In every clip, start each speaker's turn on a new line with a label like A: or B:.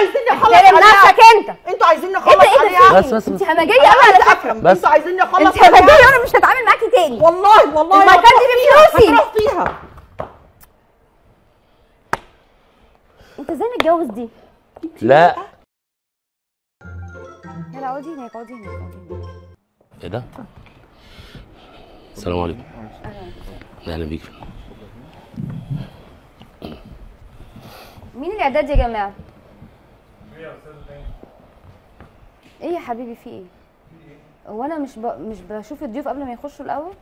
A: عايزين نخلص
B: احترم
A: عليها
B: نفسك انت
A: انتوا عايزين
B: ايه
A: نخلص
B: ده ايه
A: عليها
B: ده
C: بس-
B: في
C: بس-
B: إيه؟
C: بس.
B: انت همجيه
A: انا
B: قوي
A: عايزه
B: على فكره
A: افهم
C: بس.
A: انتوا عايزين نخلص
B: انت همجيه
A: عليها
B: وانا مش هتعامل معاكي تاني
A: والله والله
B: المكان دي بفلوسي.
A: هتروح فيها
B: انت ازاي متجوز دي
C: لا
B: يلا اقعدي هناك اقعدي هناك اقعدي هناك
C: ايه ده السلام عليكم اهلا بيك
B: مين الاعداد يا جماعه ايه يا حبيبي في ايه هو انا مش ب... مش بشوف الضيوف قبل ما يخشوا الاول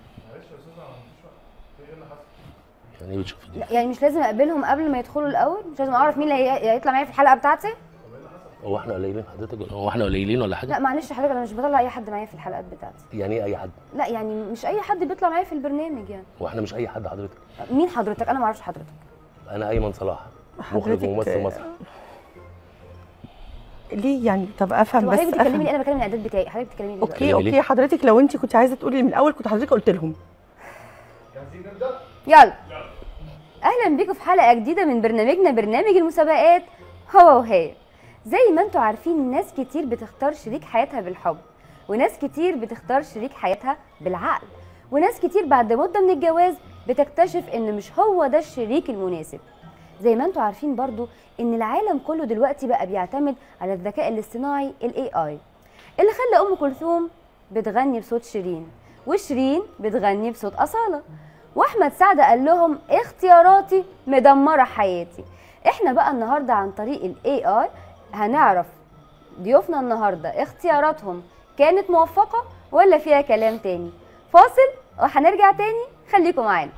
C: يعني ايه بتشوف دي
B: لا يعني مش لازم اقابلهم قبل ما يدخلوا الاول مش لازم اعرف مين اللي هي- هيطلع معايا في الحلقه بتاعتي
C: هو احنا قليلين حضرتك هو احنا قليلين ولا
B: لا
C: حاجه
B: معلش حضرتك انا مش بطلع اي حد معايا في الحلقات بتاعتي
C: يعني ايه اي حد
B: لا يعني مش اي حد بيطلع معايا في البرنامج يعني
C: هو احنا مش اي حد حضرتك
B: مين حضرتك انا ما اعرفش حضرتك
C: انا ايمن صلاح مخرج
A: حضرتك-
C: وممثل مصري
A: ليه يعني طب افهم
B: طب
A: بس
B: حضرتك بتكلمي
A: أفهم.
B: ليه انا بكلم الاعداد بتاعي حضرتك بتكلمي ليه دلوقتي؟
A: اوكي
C: بتكلمي ليه؟
A: اوكي حضرتك لو انت كنت عايزه تقولي من الاول كنت حضرتك قلت لهم
B: يلا اهلا بيكم في حلقه جديده من برنامجنا برنامج المسابقات هو وهي زي ما انتوا عارفين ناس كتير بتختار شريك حياتها بالحب وناس كتير بتختار شريك حياتها بالعقل وناس كتير بعد مده من الجواز بتكتشف ان مش هو ده الشريك المناسب زي ما انتوا عارفين برضو ان العالم كله دلوقتي بقى بيعتمد على الذكاء الاصطناعي الاي اي اللي خلى ام كلثوم بتغني بصوت شيرين وشيرين بتغني بصوت اصاله واحمد سعد قال لهم اختياراتي مدمره حياتي احنا بقى النهارده عن طريق الاي اي هنعرف ضيوفنا النهارده اختياراتهم كانت موفقه ولا فيها كلام تاني فاصل وهنرجع تاني خليكم معانا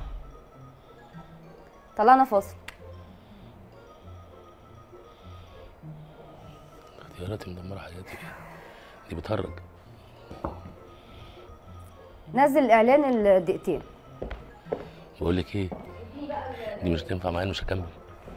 B: طلعنا فاصل
C: اختياراتي مدمره حياتي دي بتهرج
B: نزل الاعلان الدقيقتين
C: بقول لك ايه دي مش هتنفع معايا مش هكمل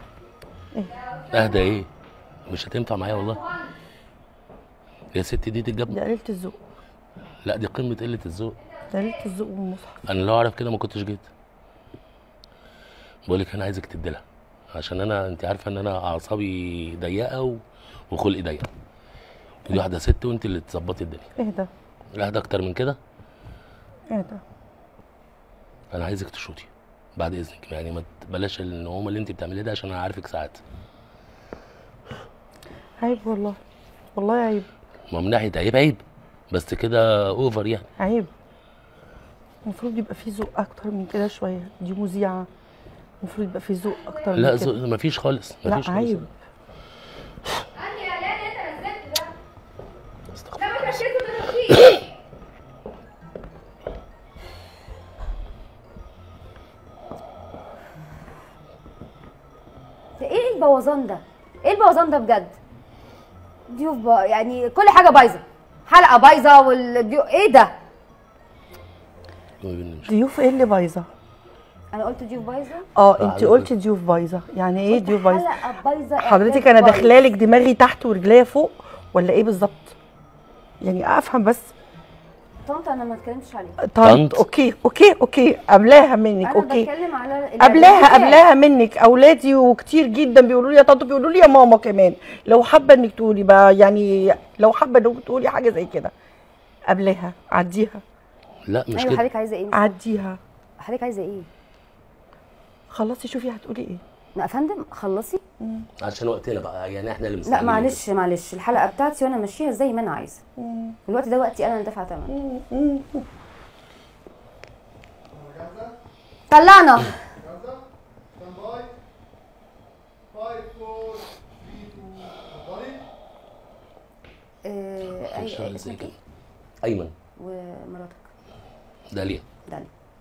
C: اهدى ايه مش هتنفع معايا والله يا ست دي تتجاب
A: ده قليله الذوق
C: لا دي قمه قله الذوق
A: ده قليله الذوق والمصحف
C: انا لو اعرف كده ما كنتش جيت بقول لك انا عايزك تديلها عشان انا انت عارفه ان انا اعصابي ضيقه و... وخلقي ضيق ودي واحده ست وانت اللي تظبطي الدنيا
A: اهدى
C: اهدى اكتر من كده
A: اهدى
C: انا عايزك تشوطي بعد اذنك يعني ما ت- بلاش النوم اللي انت بتعمليه ده عشان انا عارفك ساعات
A: عيب والله والله عيب
C: ما من ناحيه عيب عيب بس كده اوفر يعني
A: عيب المفروض يبقى في ذوق اكتر من كده شويه دي مذيعه المفروض يبقى في ذوق اكتر
C: لا
A: من كده
C: زو- مفيش خالص
A: لا
C: مفيش خالص
A: عيب
C: استغفر
B: ده ايه البوظان ده؟ ايه البوظان ده بجد؟ ضيوف بقى يعني كل حاجه بايظه حلقه بايظه والضيوف ايه ده؟
C: الله
A: ضيوف ايه اللي بايظه
B: انا قلت ضيوف بايظه؟
A: اه
C: آه،
A: انت
C: حضرتك.
A: قلتي ضيوف بايظه يعني ايه ضيوف بايظه
B: حلقه بايظه
A: حضرتك
B: إعداد
A: انا
B: بايظ.
A: داخلالك دماغي تحت ورجليا فوق ولا ايه بالظبط يعني افهم بس
B: طنط انا ما اتكلمتش عليها
A: طنط
C: طنط.
A: اوكي اوكي اوكي قبلاها منك
B: انا
A: اوكي
B: بتكلم على الإعداد
A: قبلاها
B: بتاعي.
A: قبلاها منك اولادي وكتير جدا بيقولوا لي يا طنط بيقولوا لي يا ماما كمان لو حابه انك تقولي بقى يعني لو حابه انك تقولي حاجه زي كده قبلاها عديها
C: لا مش
B: ايوه
C: كده
B: حضرتك عايزه ايه؟
A: عديها
B: حضرتك عايزه ايه؟
A: خلصي شوفي هتقولي ايه
B: لا يا فندم خلصي
C: عشان وقتنا بقى يعني احنا اللي
B: لا
C: مستعجلين
B: معلش معلش الحلقه بتاعتي وانا ماشيها زي ما انا عايزه الوقت ده وقتي انا اللي دافعه ثمن طلعنا آه،
C: مش
B: أي-
C: شغال زي
B: اسمك
C: كده
B: ايه؟
C: ايمن
B: ومراتك
C: داليا
B: داليا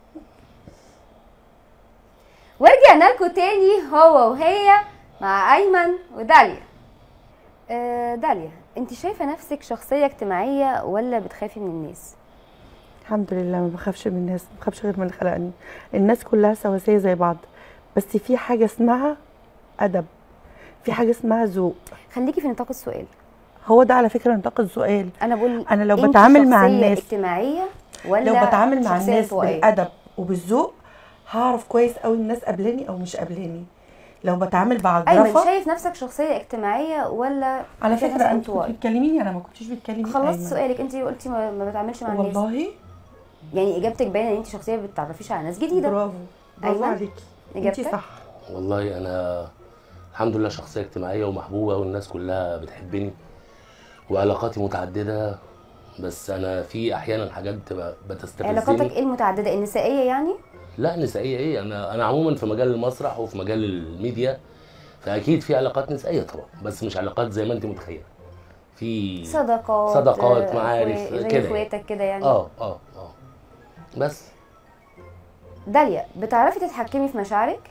B: ورجعنا لكم تاني هو وهي مع ايمن وداليا آه، داليا انت شايفه نفسك شخصيه اجتماعيه ولا بتخافي من الناس
A: الحمد لله ما بخافش من الناس ما بخافش غير من اللي خلقني الناس كلها سواسية زي بعض بس في حاجة اسمها أدب في حاجة اسمها ذوق
B: خليكي في نطاق السؤال
A: هو ده على فكرة نطاق السؤال
B: انا بقول
A: أنا لو
B: انت
A: بتعامل مع
B: شخصية
A: الناس-
B: اجتماعيه ولا
A: لو بتعامل مع
B: شخصية
A: الناس
B: انطوائية؟
A: بالأدب وبالذوق هعرف كويس قوي الناس قابلاني أو مش قابلاني لو بتعامل مع
B: ايمن
A: الجرافه
B: شايف نفسك شخصيه اجتماعيه ولا
A: على
B: شايف
A: فكره
B: نفسك
A: انت كنت
B: انطوائي
A: بتكلميني انا ما كنتش بتكلمي
B: خلصت
A: أيمن.
B: سؤالك انت قلتي ما, ما بتعاملش مع الناس
A: والله
B: يعني اجابتك باينه ان انت شخصيه ما بتتعرفيش على ناس جديده
A: برافو برافو
B: أيمن؟
A: عليكي انت
B: إجابتك؟
A: صح
C: والله انا الحمد لله شخصيه اجتماعيه ومحبوبه والناس كلها بتحبني وعلاقاتي متعدده بس انا في احيانا حاجات بتبقى بتستفزني
B: علاقاتك ايه المتعدده النسائيه يعني
C: لا نسائيه ايه انا انا عموما في مجال المسرح وفي مجال الميديا فاكيد في علاقات نسائيه طبعا بس مش علاقات زي ما انت متخيله في
B: صداقات
C: صداقات،
B: آه،
C: معارف،
B: أخوات- زي
C: كده.
B: اخواتك كده يعني
C: اه اه اه بس
B: داليا بتعرفي تتحكمي في مشاعرك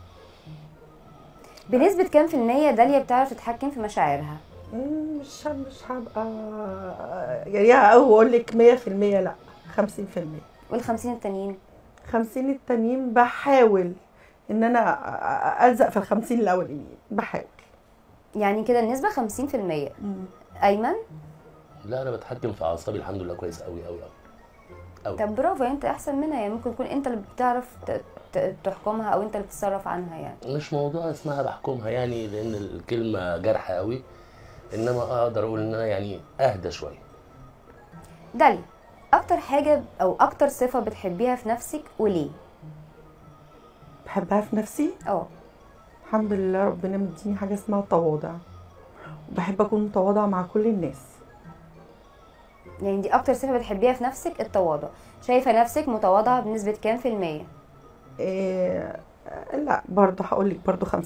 B: بنسبة كام في المية داليا بتعرف تتحكم في مشاعرها؟
A: مم، مش مش هبقى جريئه قوي واقول لك 100% لا 50%
B: والخمسين التانيين
A: 50 التانيين بحاول ان انا أ- أ- الزق في ال 50 الاولانيين بحاول
B: يعني كده النسبة خمسين في المية أيمن
C: لا انا بتحكم في اعصابي الحمد لله كويس قوي قوي قوي
B: طب برافو يعني انت احسن منها يعني ممكن يكون انت اللي بتعرف ت- ت- تحكمها او انت اللي بتتصرف عنها يعني
C: مش موضوع اسمها بحكمها يعني لان الكلمه جارحه قوي انما اقدر اقول ان انا يعني اهدى شويه
B: داليا اكتر حاجة او اكتر صفة بتحبيها في نفسك وليه؟
A: بحبها في نفسي
B: اه
A: الحمد لله ربنا مديني حاجه اسمها تواضع وبحب اكون متواضعه مع كل الناس
B: يعني دي اكتر صفة بتحبيها في نفسك التواضع شايفة نفسك متواضعة بنسبة كام في المية؟
A: إيه لا برضه هقول لك برضه 50%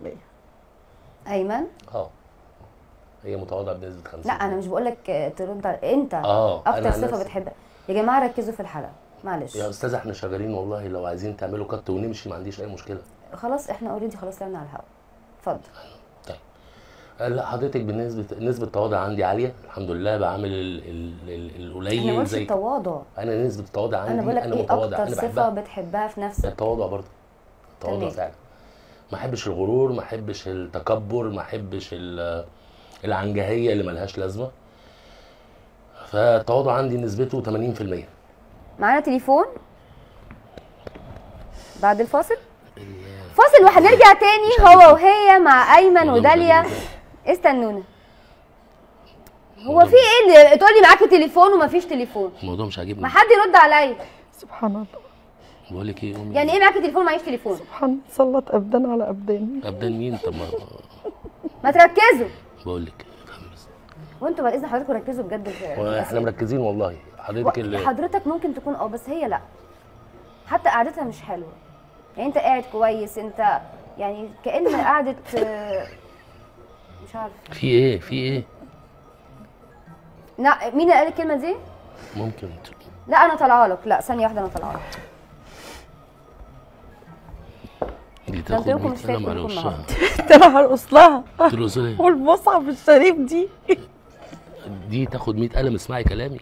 B: ايمن
C: اه هي متواضعه بنسبه 50
B: لا انا مش بقول لك ترد على- انت
C: اه
B: اكتر
C: أنا عن
B: صفه
C: نفسي.
B: بتحبها يا جماعه ركزوا في الحلقه معلش
C: يا استاذ احنا شغالين والله لو عايزين تعملوا كت ونمشي ما عنديش اي مشكله
B: خلاص احنا اوريدي خلاص طلعنا على الهواء اتفضل
C: طيب آه، لا حضرتك بالنسبه نسبه التواضع عندي عاليه الحمد لله بعمل ال- ال- ال-
B: احنا ما
C: القليل
B: قلتش
C: زي
B: التواضع
C: انا نسبه التواضع عندي
B: انا بقول لك
C: انا
B: ايه
C: متواضع
B: اكتر
C: انا
B: صفه
C: بحبها
B: بتحبها في نفسك
C: التواضع برضه التواضع
B: تمام.
C: فعلا ما احبش الغرور ما احبش التكبر ما احبش ال- العنجهيه اللي ملهاش لازمه فالتواضع عندي نسبته 80%
B: معانا تليفون بعد الفاصل فاصل وهنرجع تاني هو وهي مع ايمن
C: والله
B: وداليا
C: مش
B: استنونا هو في ايه اللي تقولي معاكي تليفون ومفيش تليفون
C: الموضوع مش عاجبني
B: ما حد يرد عليا
A: سبحان الله
C: بقول لك ايه امي
B: يعني ايه معاكي تليفون ومعيش تليفون
A: سبحان الله سلط ابدان على ابدان
C: ابدان مين طب ما
B: ما تركزوا
C: بقول لك افهم بس
B: وانتوا بعد اذن حضراتكم ركزوا بجد في
C: واحنا مركزين والله حضرتك اللي
B: حضرتك ممكن تكون اه بس هي لا حتى قعدتها مش حلوه يعني انت قاعد كويس انت يعني كأن قعدة آه، مش عارف
C: في ايه في ايه
B: لا مين اللي قال الكلمة دي؟
C: ممكن
B: لا انا طالعه لك لا ثانية واحدة انا طالعه لك
C: دي
B: قلت
C: تاخد
B: لكم
C: 100
B: مش فاكر
C: قلم على
B: لكم
C: وشها
A: ده انا هرقص لها
C: قلت له أستاذ إيه؟
A: والمصحف الشريف دي
C: دي تاخد 100 قلم اسمعي كلامي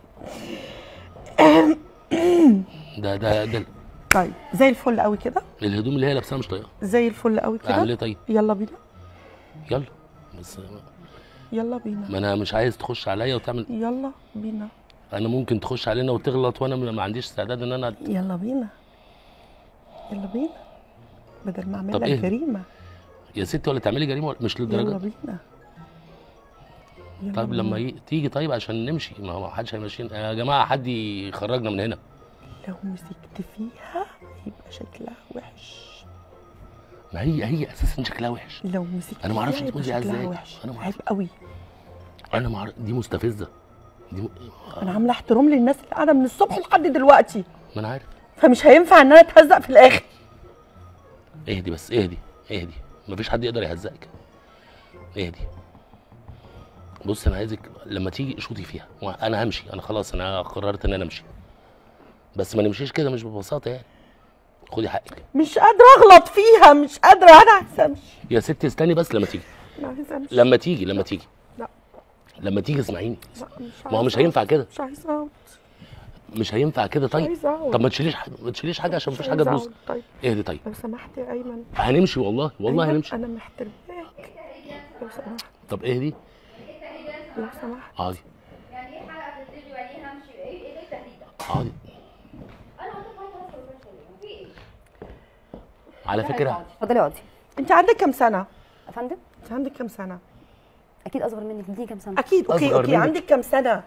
C: ده ده ده
A: طيب زي الفل قوي كده
C: الهدوم اللي هي لابساها مش طايقه
A: زي الفل قوي
C: اعمل
A: كده
C: ايه طيب
A: يلا بينا
C: يلا بس
A: يلا بينا
C: ما انا مش عايز تخش عليا وتعمل
A: يلا بينا
C: انا ممكن تخش علينا وتغلط وانا ما عنديش استعداد ان انا
A: يلا بينا يلا بينا بدل ما اعمل
C: طب
A: لك
C: إيه؟
A: جريمه
C: يا ستي ولا تعملي جريمه ولا- مش
A: يلا
C: للدرجه
A: بينا يلا
C: طيب
A: بينا.
C: لما ي... تيجي طيب عشان نمشي ما هو حدش هيمشينا يا جماعه حد يخرجنا من هنا
A: لو مسكت فيها يبقى شكلها وحش
C: ما هي هي اساسا شكلها وحش
A: لو مسكت
C: أنا ما أعرفش
A: فيها
C: تقولي
A: يبقى
C: إزاي.
A: شكلها وحش
C: أنا ما
A: عيب
C: أعرف.
A: قوي
C: انا مع... دي مستفزه دي م...
A: انا عامله احترام للناس اللي قاعده من الصبح لحد دلوقتي
C: ما انا عارف
A: فمش هينفع ان انا اتهزق في الاخر
C: اهدي بس اهدي اهدي مفيش حد يقدر يهزقك اهدي بص انا عايزك لما تيجي شوطي فيها انا همشي انا خلاص انا قررت ان انا امشي بس ما نمشيش كده مش ببساطه يعني خدي حقك
A: مش قادره اغلط فيها مش قادره انا عايزه امشي
C: يا ستي استني بس لما تيجي
A: انا عايزه امشي
C: لما تيجي لما تيجي
A: لا
C: لما تيجي اسمعيني
A: لا مش
C: ما هو مش
A: عايزة
C: هينفع كده
A: مش عايزه اقعد
C: مش هينفع كده طيب
A: عايزة أقعد.
C: طب ما تشيليش حاجه ما تشيليش حاجه عشان
A: مش
C: مفيش حاجه
A: عايزة
C: تبوظ
A: أقعد. طيب
C: اهدي طيب
A: لو سمحت يا ايمن
C: هنمشي والله والله
A: أيمن،
C: هنمشي
A: انا محترماك لو سمحت
C: طب اهدي
A: لو سمحت
C: اقعدي
B: يعني ايه حلقة تدري وبعدين همشي ايه ايه التهديد ده؟
C: اقعدي
B: انا قلت لك خلاص في ايه؟
C: على فكره
B: اتفضلي اقعدي
A: انت عندك كام سنه
B: يا فندم
A: انت عندك كام سنه
B: اكيد اصغر منك اديني كام سنه
A: اكيد اوكي
C: أصغر
A: اوكي
C: منك.
A: عندك كام سنه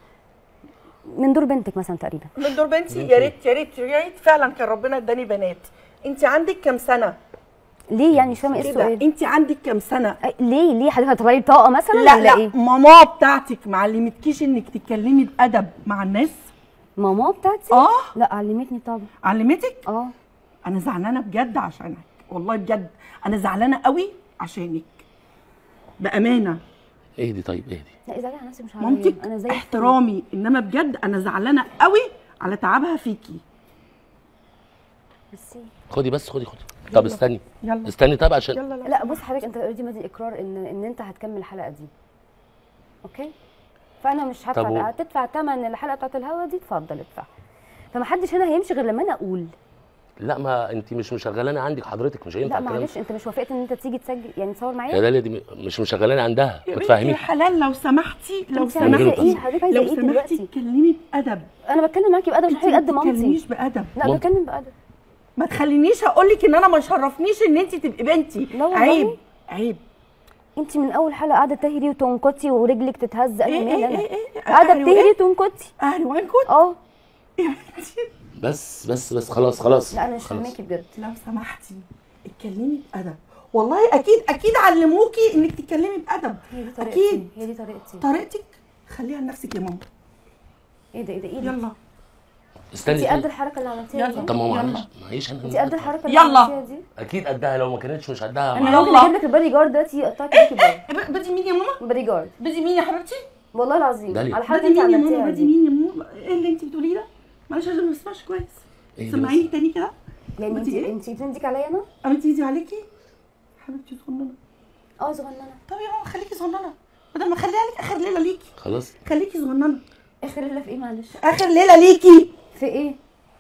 B: من دور بنتك مثلا تقريبا
A: من دور بنتي يا ريت يا ريت يا ريت فعلا كان ربنا اداني بنات انت عندك كام سنه
B: ليه يعني مش فاهمه ايه
A: كده
B: السؤال
A: انت عندك كام سنه
B: أي- ليه ليه حضرتك هتطلعي لي بطاقه مثلا
A: لا
B: ولا
A: لا
B: ايه
A: ماما بتاعتك ما علمتكيش انك تتكلمي بادب مع الناس
B: ماما بتاعتي
A: اه
B: لا علمتني طبعا
A: علمتك
B: اه
A: انا زعلانه بجد عشانك والله بجد انا زعلانه قوي عشانك بامانه
C: اهدي طيب اهدي
B: لا ازعلي على نفسي مش عليا
A: مامتك
B: انا زي الفل.
A: احترامي انما بجد انا زعلانه قوي على تعبها فيكي
B: ميرسي.
C: خدي بس خدي خدي طب استني
A: يلا
C: استني طب عشان
A: يلا لا
B: لا بص حضرتك انت اوريدي مادي اقرار ان ان انت هتكمل الحلقه دي اوكي فانا مش
C: طب
B: هدفع
C: و-
B: هتدفع ثمن الحلقه بتاعت الهوا دي اتفضل ادفع فمحدش هنا هيمشي غير لما انا اقول
C: لا ما انت مش مشغلاني عندك حضرتك مش هينفع
B: لا
C: الكلام ده.
B: معلش انت مش وافقت ان انت تيجي تسجل يعني تصور
C: يا
B: معايا
C: داليا دي م- مش مشغلاني عندها
A: يا
C: ما
A: بنتي
C: تفهميش
A: حلال لو سمحتي لو
B: انت عايزه
C: سمحتي.
B: ايه حضرتك عايزه
A: لو
B: ايه
A: سمحتي
B: دلوقتي
A: اتكلمي بادب
B: انا بتكلم معاكي بادب عشان
A: انت
B: حضرتك
A: ما
B: قد مامتي
A: تتكلميش بادب
B: لا
C: مامتي.
B: بتكلم بادب
A: ما تخلينيش اقول لك ان انا ما شرفنيش ان انت تبقي بنتي
B: لا والله.
A: عيب عيب
B: انت من اول حلقه قاعده تهري وتنكتي ورجلك تتهز انا
A: ايه
B: مالي
A: ايه
B: انا
A: ايه ايه
B: قاعده
A: أهلي
B: بتهري
A: وإيه؟
B: وتنكتي
A: اهلي وين كنت
B: اه
A: يا بنتي
C: بس بس بس خلاص خلاص
B: لا انا مش
C: خلاص.
B: فاهماكي بجد
A: لو سمحتي اتكلمي بادب والله اكيد اكيد علموكي انك تتكلمي بادب
B: هي دي طريقتي
A: اكيد
B: هي دي طريقتي
A: طريقتك خليها لنفسك يا ماما
B: ايه ده ايه ده ايه ده
A: يلا
C: استني
B: انت قد
C: استني.
B: الحركه اللي عملتيها
A: يلا.
B: دي
C: طب ما هو
A: يلا.
C: معلش معيش انا
B: انت قد الحركه اللي
A: يلا.
B: عملتيها دي
C: اكيد قدها لو ما كانتش مش قدها
B: انا
C: مع-
B: ممكن
A: يلا.
B: اجيب لك البادي جارد دلوقتي يقطعك بيكي باي
A: بدي مين يا ماما
B: بادي جارد
A: بدي مين يا حبيبتي
B: والله العظيم
C: داليا.
B: على الحركه
A: بدي
B: اللي انت
A: مين يا ماما
B: عملتيها
A: بدي
B: دي
A: مين يا ماما ايه اللي انت بتقوليه ده معلش عشان ما بسمعش كويس
C: اهدي بس.
A: سمعيني تاني كده
B: يعني انت
A: بدي ايه؟
B: انت بتندك عليا انا
A: عملت ايدي عليكي حبيبتي صغننه
B: اه صغننه
A: طب يا ماما خليكي صغننه بدل ما اخليها لك اخر ليله ليكي
C: خلاص
A: خليكي صغننه
B: اخر ليله في ايه معلش
A: اخر ليله ليكي
B: في ايه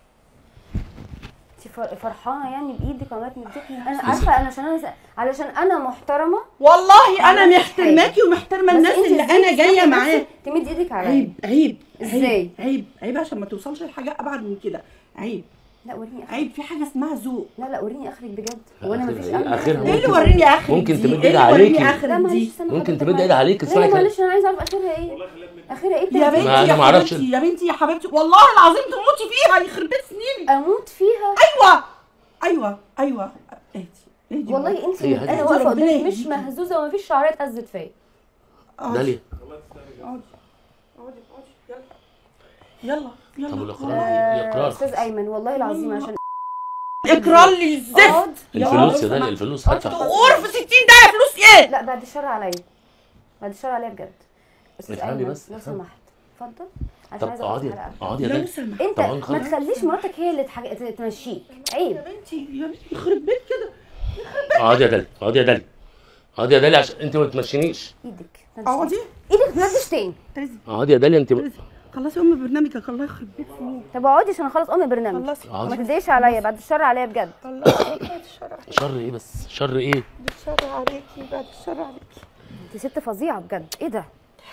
B: انت فر- فرحانه يعني بايدك وعملت مديك انا عارفه انا عشان انا علشان انا محترمه
A: والله انا
B: عملت
A: محترماكي ومحترمه
B: بس
A: الناس
B: انت
A: اللي
B: ازاي
A: انا جايه
B: تسمحي
A: معاه
B: نفسك تمد ايدك عليا
A: عيب عيب
B: ازاي؟
A: عيب عيب عيب عشان ما توصلش لحاجه ابعد من كده عيب
B: لا وريني اخرك
A: عيب في حاجه اسمها ذوق
B: لا لا وريني اخرك بجد
C: لا،
B: هو انا
C: آخرها
B: مفيش
C: ايه؟
B: أمل
C: آخرها
A: ايه
B: آخرك.
A: اللي وريني اخر
C: ممكن
A: دي؟
C: تمد
A: ايه
C: ايدي
A: اللي وريني
C: عليكي.
A: اخر
B: لا معلش
A: دي
B: استنى
C: ممكن
B: حضرتك
C: تمد
B: معايا.
C: ايدي عليك
B: لا
C: اسمعي
B: لا
C: كلام
B: معلش انا عايزه اعرف اخرها ايه اخرها ايه
A: يا
B: بجد؟
A: بنتي
C: ما
A: يا
C: أنا ما أعرفش.
A: حبيبتي يا بنتي يا حبيبتي والله العظيم تموتي فيها يخرب بيت سنينك
B: اموت فيها
A: ايوه ايوه ايوه اهدي اهدي
B: والله انت
C: هي هدي.
B: انا واقفه
A: ربنا
B: قدامك مش
A: يهديكي.
B: مهزوزه ومفيش شعريه اتهزت فيا
A: اقعدي
C: داليا
A: اقعدي اقعدي اقعدي يلا يلا يلا
C: طب والاقرار
B: آه،
C: الاقرار
B: استاذ ايمن والله العظيم عشان
A: اقرار لي الزفت
B: اقعد.
C: الفلوس يا
B: لو
C: داليا الفلوس هدفع
A: غرفه 60 ده فلوس ايه
B: لا بعد الشر عليا بعد الشر عليا بجد استاذ
C: افهمي
B: ايمن
C: بس،
B: لو
C: افهمي.
B: سمحت اتفضل عشان
C: طب
B: عايزه اخلص
C: اقعدي
B: الحلقه
C: اقعدي يا
A: لو
C: داليا
A: سمحت
B: انت
C: طبعاً
B: ما
C: خلاص.
B: تخليش مراتك هي اللي تحاج... ت- تمشيك عيب
A: يا بنتي يا بنتي يخرب بيت كده
C: اقعدي يا داليا اقعدي يا داليا اقعدي يا داليا عشان انت ما تمشينيش
B: ايدك
A: اقعدي
B: ايدك ما تنزلش تاني
A: ترزي
C: اقعدي يا داليا انت
A: ترزي خلصي ام برنامجك الله يخرب بيت سنينك
B: طب اقعدي عشان اخلص ام برنامج
A: خلصي
B: ما
C: اقعدي
B: تضايقش عليا بعد الشر عليا بجد
A: خلصي بعد الشر
C: شر ايه بس شر ايه
A: بعد الشر عليكي بعد الشر عليكي
B: انت ست فظيعه بجد ايه ده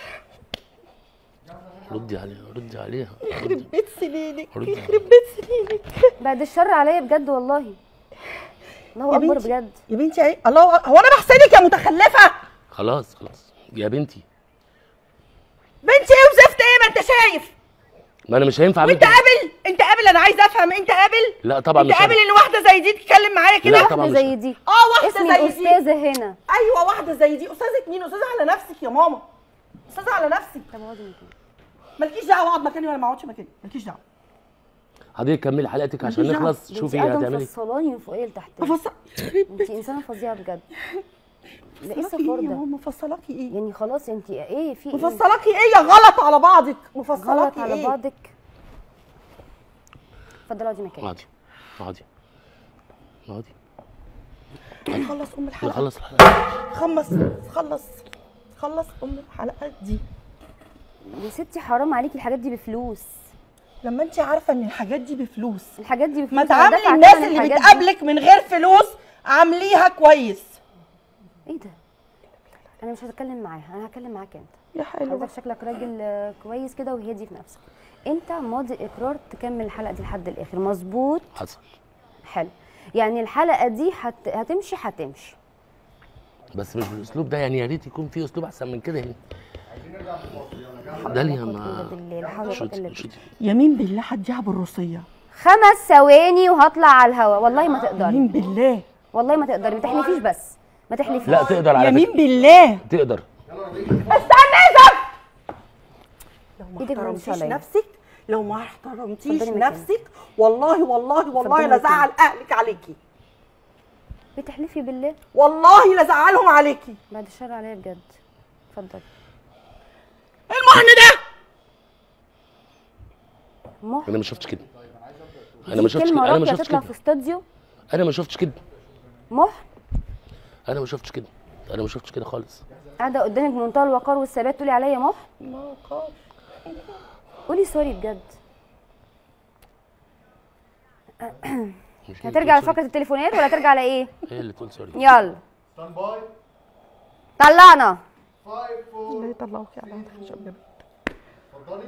C: ردي عليها ردي عليها
A: يخرب بيت سنينك
C: ردي.
A: يخرب بيت سنينك
B: بعد الشر عليا بجد والله الله
A: يا
B: اكبر
A: بنتي.
B: بجد
A: يا بنتي عي... الله هو انا بحسدك يا متخلفه
C: خلاص خلاص يا بنتي
A: بنتي ايه وزفت ايه ما انت شايف
C: ما انا مش هينفع اعمل
A: وانت
C: كده.
A: قابل انت قابل انا عايزه افهم انت قابل
C: لا طبعا
A: انت
C: مش
A: قابل
C: هينفع.
A: ان واحده زي دي تتكلم معايا كده
C: لا طبعا
B: واحده
C: مش
B: زي دي
A: اه واحده
B: اسمي
A: زي دي
B: الاستاذه هنا
A: ايوه واحده زي دي استاذه مين استاذه على نفسك يا ماما استاذه على نفسك
B: طب اقعدي مكاني
A: مالكيش دعوه اقعد مكاني ولا ما اقعدش مكاني مالكيش دعوه
C: حضرتك كملي حلقتك عشان
A: مفيش دعوة.
C: نخلص
B: ده
C: شوفي
B: انت
C: ايه
B: قاعده
C: هتعملي
B: مفصلاني من فوقيه لتحت
A: مفصل
B: انت انسانه فظيعه بجد ده ايه
A: مفصلاكي
B: الصفار
A: ايه يا
B: ده
A: ماما مفصلاكي ايه
B: يعني خلاص انت ايه في ايه
A: مفصلاكي ايه يا غلط على بعضك
B: غلط
A: مفصلاكي
B: على
A: ايه
B: بعضك اتفضلي اقعدي مكاني
C: اقعدي اقعدي اقعدي
A: خلص ام الحلقه
C: نخلص الحلقه
A: خلص خلص خلص ام الحلقات دي
B: يا ستي حرام عليكي الحاجات دي بفلوس
A: لما انت عارفه ان الحاجات دي بفلوس
B: الحاجات دي بفلوس
A: ما
B: أنا
A: تعاملي
B: دافعة
A: الناس
B: تمن
A: اللي
B: الحاجات دي.
A: بتقابلك من غير فلوس عامليها كويس
B: ايه ده انا مش هتكلم معاها انا هتكلم معاك انت
A: يا حلوه
B: حضرتك شكلك راجل آه، كويس كده وهادي في نفسك انت ماضي اقرار تكمل الحلقه دي لحد الاخر مظبوط
C: حصل
B: حلو يعني الحلقه دي هت... هتمشي هتمشي
C: بس مش بالاسلوب ده يعني يا ريت يكون في اسلوب احسن من كده يعني داليا
B: إلا
C: ما
B: بالله لا حول ولا قوة إلا
C: شوتي
B: بالله.
C: شوتي
A: يمين بالله هديها بالروسيه
B: خمس ثواني وهطلع على الهوا والله ما تقدري
A: يمين بالله
B: والله ما تقدري ما تحلفيش بس ما تحلفيش
C: لا تقدر على
A: يمين
C: فكره
A: بالله
C: تقدر
A: لو ما
B: إيدك
A: احترمتيش
B: مش عليا.
A: نفسك لو ما احترمتيش
B: اتفضلي مكانك.
A: نفسك والله والله والله
B: اتفضلي
A: لا زعل اهلك عليكي
B: بتحلفي بالله
A: والله لا زعلهم عليكي
B: بعد الشر عليا بجد اتفضلي
A: المحن ده
B: مح
C: انا ما شفتش كده انا ما شفتش
B: كلمه
C: كده انا ما
B: راقيه
C: شفتش
B: تطلع
C: كده
B: في استوديو
C: انا ما شفتش كده
B: مح
C: انا ما شفتش كده انا ما شفتش كده خالص
B: قاعده قدامك بمنتهى الوقار والثبات تقولي عليا مح قولي سوري بجد
C: مش هي
B: هترجع
C: اللي تقول
B: لفقره التليفونات ولا ترجع على ايه
C: سوري. هي اللي تقول سوري
B: يلا
D: ستاند باي
B: طلعنا
D: 5 4
A: الله يطلعوك على الخشب
D: اتفضلي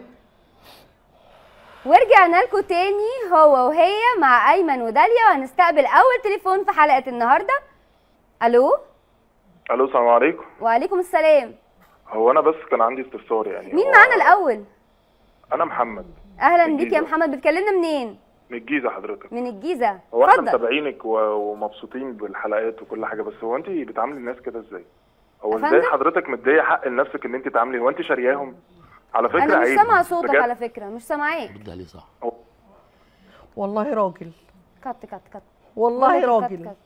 B: ورجعنا لكم تاني هو وهي مع ايمن وداليا وهنستقبل اول تليفون في حلقه النهارده الو
E: الو السلام عليكم
B: وعليكم السلام
E: هو انا بس كان عندي استفسار يعني
B: مين
E: هو
B: معانا الاول
E: انا محمد
B: اهلا
E: من
B: بيك يا
E: الجيزة.
B: محمد بتكلمنا منين
E: من الجيزه حضرتك
B: من الجيزه
E: هو احنا
B: اتفضل
E: متابعينك و- ومبسوطين بالحلقات وكل حاجه بس هو انت بتعاملي الناس كده ازاي هو
B: يا
E: ازاي
B: فندم؟
E: حضرتك مديه حق لنفسك ان انت تعاملي هو انت شارياهم على فكره
B: انا مش
E: عيب
B: سامعه صوتك
E: بجد.
B: على فكره مش سامعاك
C: رد عليه صح
E: هو-
A: والله راجل
B: كت كت كت
A: والله
B: كت
A: راجل
B: كت.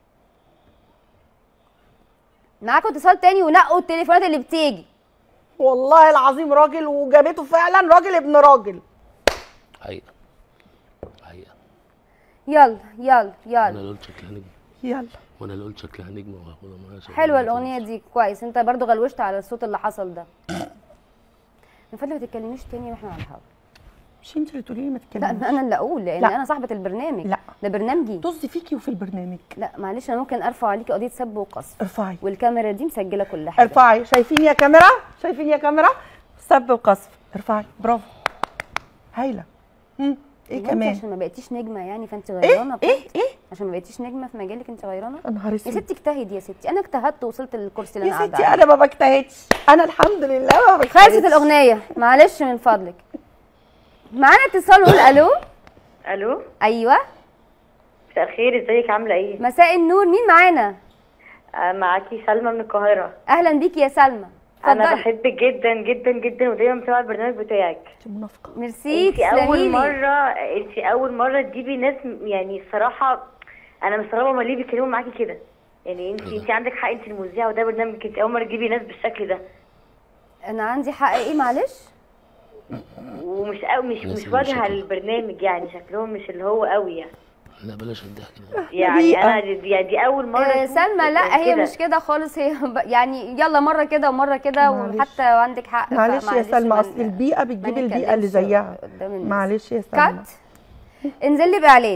B: معاكم اتصال تاني ونقوا التليفونات اللي بتيجي
A: والله العظيم راجل وجابته فعلا راجل ابن راجل
C: حقيقه حقيقه
B: يلا يلا
C: انا
B: يلا
C: اللي قلت شكلها نجم
A: يلا
C: وانا اللي قلت شكلها نجم وهاخدها معايا شغل.
B: حلوه الاغنيه دي كويس انت برضو غلوشت على الصوت اللي حصل ده من فضلك ما تتكلميش تاني واحنا على الهوا
A: مش انت اللي تقولي لي ما
B: لا
A: تتكلميش
B: انا اللي اقول لان
A: لا.
B: انا صاحبه البرنامج
A: لا.
B: ده برنامجي
A: طز فيكي وفي البرنامج
B: لا معلش انا ممكن ارفع عليكي قضيه سب وقذف
A: ارفعي
B: والكاميرا دي مسجله كل حاجه
A: ارفعي شايفين يا كاميرا شايفين يا كاميرا سب وقذف ارفعي برافو هايله هم، ايه
B: يبقى انت
A: كمان
B: عشان ما بقيتيش نجمه يعني فانت
A: ايه
B: غيرانه
A: ايه
B: بجد؟
A: ايه
B: عشان ما بقيتيش نجمه في مجالك انت غيرانه
A: يا نهار
B: يا
A: اسود
B: ستي اجتهدي يا ستي انا اجتهدت ووصلت للكرسي اللي
A: يا
B: انا قاعده
A: ستي
B: عليه
A: انا ما بجتهدش انا الحمد لله ما بجتهدش
B: خلصت الاغنيه معلش من فضلك معانا اتصال نقول الو
F: الو
B: ايوه
F: مساء الخير ازيك عامله ايه
B: مساء النور مين معانا
F: آه معاكي سلمى من القاهره
B: اهلا بيكي يا سلمى
F: انا
B: اتفضلي
F: بحبك جدا جدا جدا ودايما بتابع البرنامج بتاعك
A: انت منافقه
B: ميرسي
F: انت اول
B: تسلميلي
F: مره انت اول مره تجيبي ناس م- يعني الصراحه انا مستغربه هما ليه بيتكلموا معاكي كده يعني انت انت عندك حق انت المذيعه وده برنامج انت اول مره تجيبي ناس بالشكل ده
B: انا عندي حق ايه معلش
F: ومش قوي مش
C: ناس
F: مش
C: اللي
F: واجهه
C: بالشكل.
F: للبرنامج يعني شكلهم مش اللي هو قوي يعني
C: لا بلاش الضحك ده
F: يعني
A: بريئة.
F: انا دي, دي, دي اول مره
B: آه
F: أشوف
B: سلمى لا هي
F: كده.
B: مش كده خالص هي ب- يعني يلا مره كده ومره كده
A: معلش.
B: وحتى عندك حق
A: معلش يا
B: فمعلش
A: سلمى
B: ما-
A: اصل البيئه
B: ما
A: بتجيب البيئه اللي
B: نتكلمش
A: زيها
B: قدام الناس.
A: معلش يا سلمى
B: كات انزل لي باعلان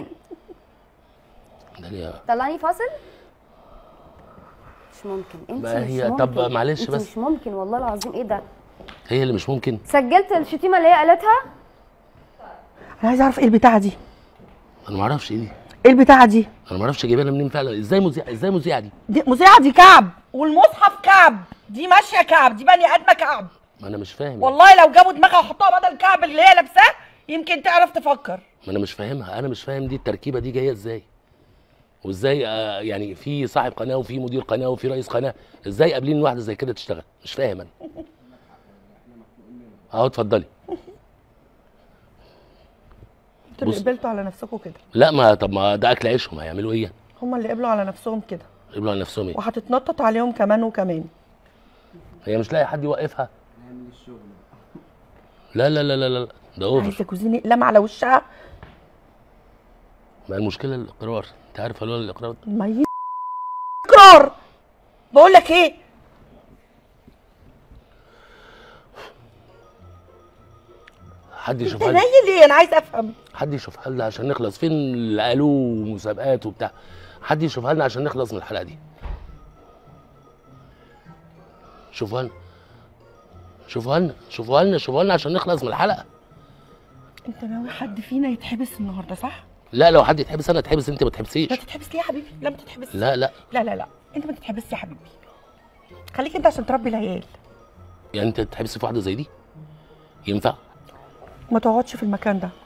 C: داليا
B: طلعني فاصل مش ممكن انت
C: ما
B: مش
C: هي-
B: ممكن.
C: طب معلش
B: انت
C: بس.
B: مش ممكن والله العظيم ايه ده
C: هي اللي مش ممكن
B: سجلت الشتيمه اللي هي قالتها
A: انا عايزه اعرف ايه البتاعه دي
C: انا ما اعرفش ايه دي
A: ايه البتاعه دي
C: انا ما اعرفش جايبها منين فعلا ازاي مذيعه ازاي مذيعه دي
A: دي مذيعه دي كعب والمصحف كعب دي ماشيه كعب دي بني ادمه كعب
C: ما انا مش فاهم
A: والله لو جابوا دماغها وحطوها بدل الكعب اللي هي لابساه يمكن تعرف تفكر
C: ما انا مش فاهمها انا مش فاهم دي التركيبه دي جايه ازاي وازاي آه يعني في صاحب قناه وفي مدير قناه وفي رئيس قناه ازاي قابلين واحده زي كده تشتغل مش فاهم انا اهو اتفضلي
A: انتوا اللي
C: بص.
A: قبلتوا على نفسكم كده
C: لا ما طب ما ده اكل عيشهم هيعملوا ايه يعني؟
A: هم اللي قبلوا على نفسهم كده
C: يقبلوا على نفسهم ايه
A: وهتتنطط عليهم كمان وكمان
C: هي مش لاقي حد يوقفها لا لا لا لا لا ده اوفر
A: عايزه كوزيني اقلام على وشها
C: ما المشكله الاقرار انت عارف لولا الاقرار
A: ما ي- اقرار بقول لك ايه
C: حد
A: انت
C: يشوفها لي
A: نايل ليه انا عايزه افهم
C: حد يشوفها لنا عشان نخلص فين اللي قالوه مسابقات وبتاع حد يشوفها لنا عشان نخلص من الحلقه دي شوفوها لنا شوفوها لنا شوفوها لنا شوفوها لنا عشان نخلص من الحلقه
A: انت ناوي حد فينا يتحبس النهارده صح
C: لا لو حد يتحبس انا اتحبس انت ما تحبسيش
A: لا تتحبس ليه يا حبيبي لا ما تتحبس
C: لا لا
A: لا لا لا انت ما تتحبسش يا حبيبي خليك انت عشان تربي العيال
C: يعني انت تتحبس في واحده زي دي ينفع
A: ما تقعدش في المكان ده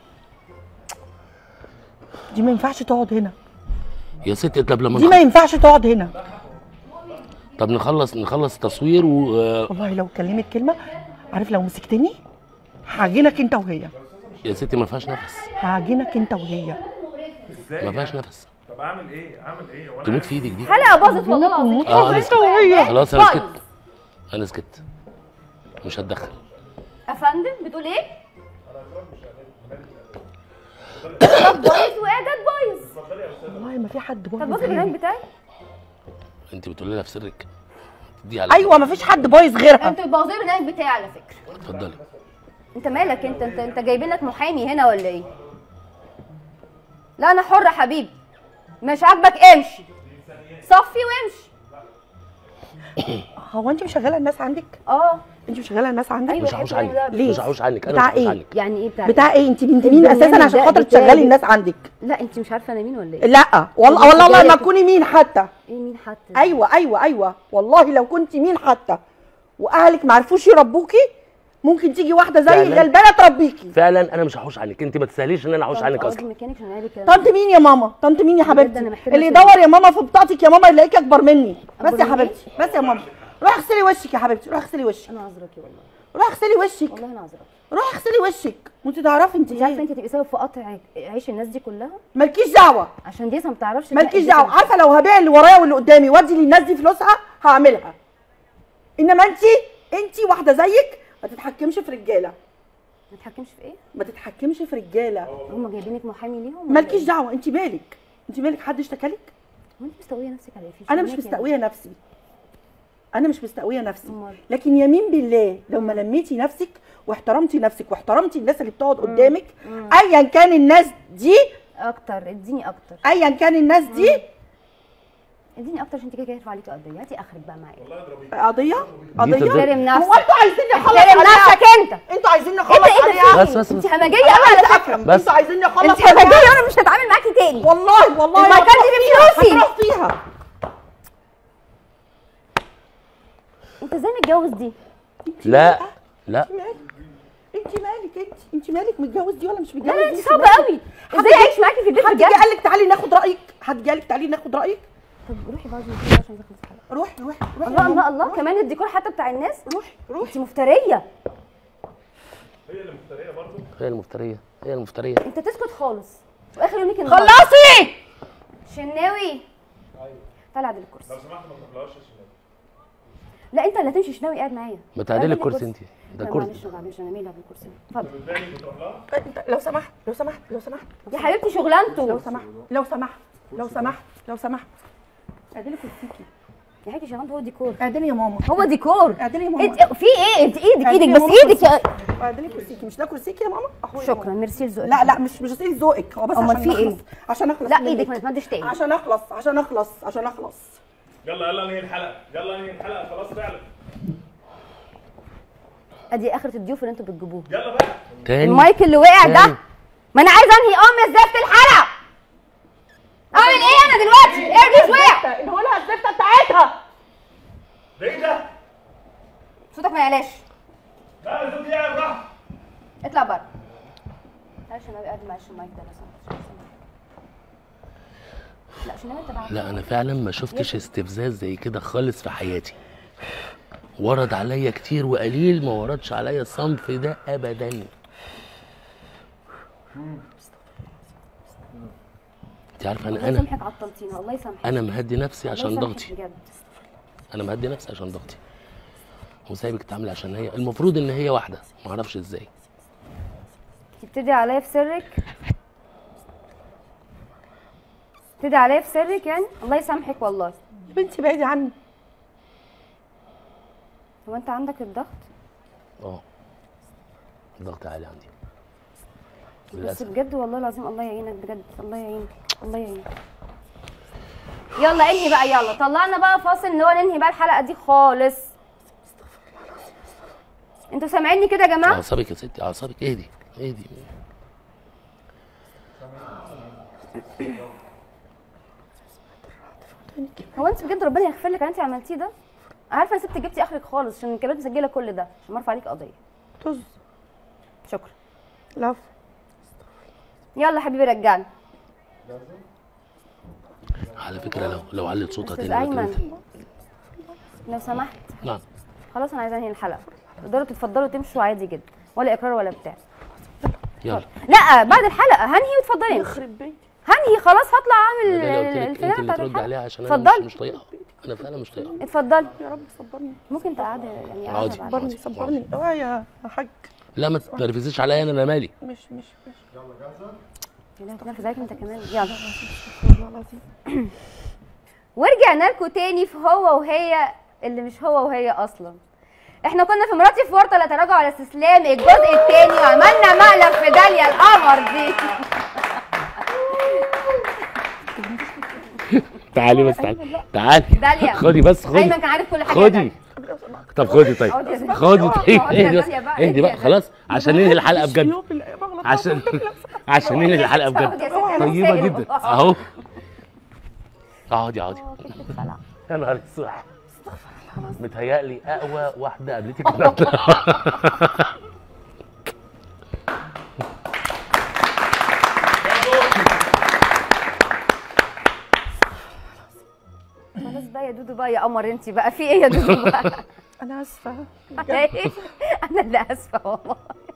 A: دي ما ينفعش تقعد هنا
C: يا ست طب لما
A: دي ما
C: نخ-
A: ينفعش تقعد هنا
C: طب نخلص نخلص تصوير و آه،
A: والله لو كلمت كلمه عارف لو مسكتني هعجنك انت وهي
C: يا ستي ما فيهاش نفس
A: هعجنك انت وهي
C: ما فيهاش نفس
G: طب اعمل ايه اعمل ايه وانا
C: تموت في ايدك دي
B: حلقه باظت والله العظيم
C: اه انا
A: انت
C: سكت
A: وهي
C: خلاص انا
B: باظ.
C: سكت انا سكت مش هتدخل
B: يا فندم بتقول ايه؟ طب بايظ واعداد بايظ
A: والله ما في حد
B: طب
A: بايظ
B: بص البرنامج
A: غيري
B: بتاعي
C: انت بتقولي لها في سرك دي على
A: ايوه ما فيش حد بايظ غيرها
B: انتوا بتبوظوا البرنامج بتاعي على فكره
C: اتفضلي
B: انت مالك انت انت انت جايبين لك محامي هنا ولا ايه؟ لا انا حر يا حبيبي مش عاجبك امشي صفي وامشي
A: هو انت مشغله الناس عندك
B: اه
A: انت مشغله الناس عندك
B: أيوة.
C: مش هحوش
B: بحب
C: عنك
B: الكلام ده.
A: ليه؟
C: مش هحوش عنك انا
A: بتاع
C: مش هحوش
A: ايه؟
C: عنك
B: يعني ايه بتاع
A: بتاع ايه انت بنت مين
B: البرنامج
A: اساسا عشان
B: ده
A: خاطر
B: بتاعي.
A: تشغلي الناس عندك
B: لا انت مش عارفه انا مين ولا ايه؟
A: لا والله والله والله ما تكوني مين حتى
B: ايه مين حتى
A: ايوه ايوه ايوه والله لو كنت مين حتى واهلك ما عرفوش يربوكي ممكن تيجي واحده زي
C: فعلاً؟
A: غلبانه تربيكي
C: فعلا انا مش هحوش عنك انت ما تسهليش ان انا احوش عنك اصلا
B: ميكانيك عشان قال لي الكلام
A: طنط مين يا ماما طنط مين يا
B: بجد
A: حبيبتي
B: أنا محتاجة
A: اللي
B: أسأل.
A: يدور يا ماما في بطاقتك يا ماما يلاقيك اكبر مني
B: أكبر
A: بس يا
B: مني؟
A: حبيبتي بس يا ماما روحي اغسلي وشك يا حبيبتي روحي اغسلي وشك
B: انا عذراكي والله
A: روحي اغسلي وشك
B: والله انا عذراكي
A: روحي اغسلي وشك وانت تعرفي انت
B: انت عارفه
A: ايه
B: انت تبقي سبب في قطع عيش الناس دي كلها
A: مالكيش دعوه
B: عشان دي ما بتعرفش
A: مالكيش
B: تنقي
A: دعوه عارفه لو هبيع اللي ورايا واللي قدامي وادي للناس دي فلوسها هعملها انما انت انت واحده زيك ما تتحكمش في رجاله
B: ما تتحكمش في ايه
A: ما تتحكمش في رجاله
B: هم جايبينك محامي ليهم ولا
A: مالكيش
B: ايه؟
A: دعوه انت مالك انت مالك حد اشتكى لك
B: هو انت مستويه نفسك على ايه في
A: انا مش
B: شغلك
A: مستقويه نفسي انا مش مستقويه نفسي
B: أمال؟
A: لكن يمين بالله لو ما لميتي نفسك واحترمتي نفسك واحترمتي الناس اللي بتقعد قدامك ايا كان الناس دي
B: يعني؟ اكتر اديني اكتر
A: ايا كان الناس دي
B: اديني اكتر عشان انت كده كده هيرفع عليكي قضيه هاتي اخرك بقى معايا
A: قضيه
C: تضرب.
A: قضيه
B: احترم نفسك
A: هو انتوا عايزين نخلص
B: احترم
A: عليها
B: نفسك انت
A: انتوا عايزين نخلص
B: انت ايه
A: عليها
C: بس بس
B: انت
C: بس
B: همجيه
A: انا
B: قوي على
A: عايزه
B: فكره
A: افهم
C: بس.
A: انتوا عايزين نخلص
B: انت
A: عليها
B: همجيه وانا مش هتعامل معاكي تاني
A: والله والله
B: المكان
A: هتروح
B: دي
A: فيها،
B: بفلوسي.
A: هتروح فيها
B: انت ازاي متجوز دي
C: لا لا
A: انت مالك انت مالك انت انت مالك متجوز دي ولا مش متجوز
B: لا لا
A: دي؟
B: انت صعبه قوي ازاي اعيش معاكي في البيت
A: حد جه
B: بجد
A: قال لك تعالي ناخد رايك حد جه قال لك تعالي ناخد رايك
B: طب روحي بقى عشان نخلص الحلقه
A: روحي روحي روحي
B: الله
A: يا
B: الله
A: ماما.
B: الله كمان الديكور حتى بتاع الناس
A: روحي روحي
B: انت مفتريه
C: هي المفتريه هي المفتريه
B: انت تسكت خالص واخر يوم ليك النهارده
A: خلصي
B: شناوي تعالى عدل الكرسي
G: لو سمحت ما تروحلهاش يا شباب
B: لا انت اللي هتمشي شناوي قاعد معايا
C: ما تعدلي
B: عدل
C: الكرسي انت ده
B: لا
C: كرسي
B: معلش معلش انا مالي بالكرسي اتفضل
G: بالتاني بتروح لها
A: انت لو سمحت لو سمحت لو سمحت
B: يا حبيبتي شغلانته
A: لو سمحت لو سمحت لو سمحت لو سمحت
B: اعدلي كرسيكي يا حبيبتي شغلانته هو ديكور
A: اعدلي يا ماما
B: هو ديكور
A: اعدلي يا ماما
B: انت في ايه انت ايدك
A: اعدلي
B: ايدك
A: يا
B: بس
A: ماما
B: ايدك يا
A: اعدلي كرسيكي مش ده كرسيكي يا ماما أهو يا
B: شكرا
A: ماما.
B: ميرسي لذوقك
A: لا لا مش مش غسيل ذوقك هو بس
B: أمال
A: عشان
B: في إيه؟
A: نخلص عشان اخلص
B: لا
A: منك.
B: ايدك ما تمدش تاني
A: عشان اخلص عشان اخلص عشان اخلص
G: يلا يلا انهي الحلقه يلا انهي الحلقه خلاص فعلا
B: ادي اخرة الضيوف اللي انتوا بتجيبوها
G: يلا بقى
C: تاني
B: المايك اللي وقع
C: تاني.
B: ده ما انا عايزه انهي ام زفت الحلقه اعمل ايه انا دلوقتي ايربيس وقع
A: نقولها الزفته بتاعتها
G: ده ايه ده؟
B: صوتك ما يعلاش
G: لا الزوج يعمل راح
B: اطلع بره معلش انا قاعد معلش المايك ده لو سمحت. لا عشان انت بعد
C: لا انا فعلا ما شفتش استفزاز زي كده خالص في حياتي ورد عليا كتير وقليل ما وردش عليا الصنف ده ابدا انت عارفه انا
B: الله
C: انا
B: يسامحك عطلتينا الله يسامحك
C: انا مهدي نفسي عشان
B: الله يسامحك
C: ضغطي
B: بجد
C: انا مهدي نفسي عشان ضغطي وسايبك تعملي عشان هي المفروض ان هي واحده ما اعرفش ازاي
B: تبتدي عليا في سرك تبتدي عليا في سرك يعني الله يسامحك والله
A: يا بنتي بعيدي عني
B: هو انت عندك الضغط
C: اه الضغط عالي عندي
B: بس
C: للاسف
B: بجد والله العظيم الله يعينك بجد الله يعينك الله يعينك يلا انهي بقى يلا طلعنا بقى فاصل اللي هو ننهي بقى الحلقه دي خالص انتوا سامعيني كده يا جماعه
C: اعصابك يا ستي اعصابك اهدي اهدي
B: هو انت بجد ربنا يغفر لك اللي انت عملتيه ده عارفه يا ست جبتي اخرك خالص عشان الكاميرات مسجله كل ده عشان مرفع عليك قضيه
A: طز
B: شكرا
A: لاف
B: يلا حبيبي رجعني
C: على فكره لو لو علت صوتها
B: استاذ
C: تاني
B: ايمن
C: مكان-
B: لو سمحت
C: نعم
B: خلاص انا عايزه انهي الحلقه تقدروا تتفضلوا تمشوا عادي جدا ولا اقرار ولا بتاع
C: يلا
B: لا بعد الحلقه هنهي وتفضلي امشي
A: يخرب بيتي
B: هنهي خلاص هطلع اعمل
C: انا قلت لك انت
B: الفنانه
C: اللي
B: بتاعت
C: ترد
B: الحلقه
C: عليها عشان انا مش,
B: اتفضلي.
C: مش طايقها انا فعلا مش طايقها
B: اتفضلي
A: يا رب صبرني
B: ممكن تقعدي يعني
C: اقعدي.
B: قاعده بعد
A: صبرني صبرني اه يا حاج
C: لا ما تنرفزيش عليا انا انا مالي
A: مش مش مش
B: لا تنرفز عليك انت كمان يلا
A: والله العظيم
B: ورجعنا لكم تاني في هو وهي اللي مش هو وهي اصلا احنا كنا في مراتي في ورطه لا تراجع على استسلام الجزء التاني وعملنا مقلب في داليا القمر دي
C: تعالي بس تعالي تعالي
B: داليا.
C: خدي بس خدي
B: ايمن كان عارف كل حاجه
C: خدي طب خدي طيب
B: اقعدي يا ستي.
C: خدي طيب
B: اقعدي يا
C: اهدي بس
B: داليا بقى،
C: اهدي بقى
B: اهدي.
C: خلاص عشان ننهي الحلقه بجد
A: يوم بالله بغلط
C: عشان عشان ننهي الحلقه
B: اقعدي يا
C: بجد
B: ستي، أنا
C: طيبه
B: سايبة.
C: جدا اهو اقعدي اقعدي
B: اه كتفك فلع.
C: يا نهار اسود متهيألي اقوى واحده قابلتك النهارده
B: خلاص بقى يا دودو بقى يا قمر انت بقى في ايه يا دودو بقى
A: انا اسفه
B: انا اللي اسفه والله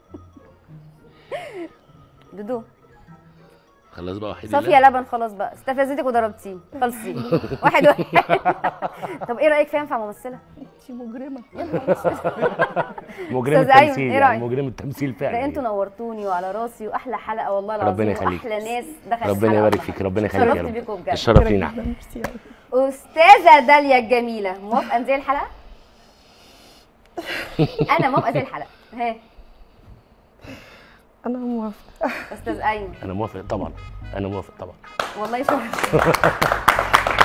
B: دودو
C: خلاص بقى وحيد
B: صافي يا لبن خلاص بقى استفزتك وضربتيه خلصي واحد واحد طب ايه رايك فيها ينفع ممثله
A: انت مجرمه
C: مجرم
B: أستاذ أيمن،
C: التمثيل
B: إيه
C: يعني
B: رأيك؟
C: مجرم التمثيل
B: ده
C: فعلا
B: انتوا نورتوني وعلى راسي واحلى حلقه والله العظيم
C: ربنا يخليك.
B: واحلى ناس دخلت
C: ربنا
B: الحلقة
C: يبارك
B: والله.
C: فيك ربنا يخليك يا
B: اتشرفت
C: رب
B: بيكم بجد
C: الشرف لينا
A: ميرسي أوي.
B: استاذه داليا الجميله موافقه انزل الحلقه انا موافقه زي الحلقه ها
A: انا موافقه
B: استاذ ايمن
C: انا موافق طبعا انا موافق طبعا
B: والله شكرا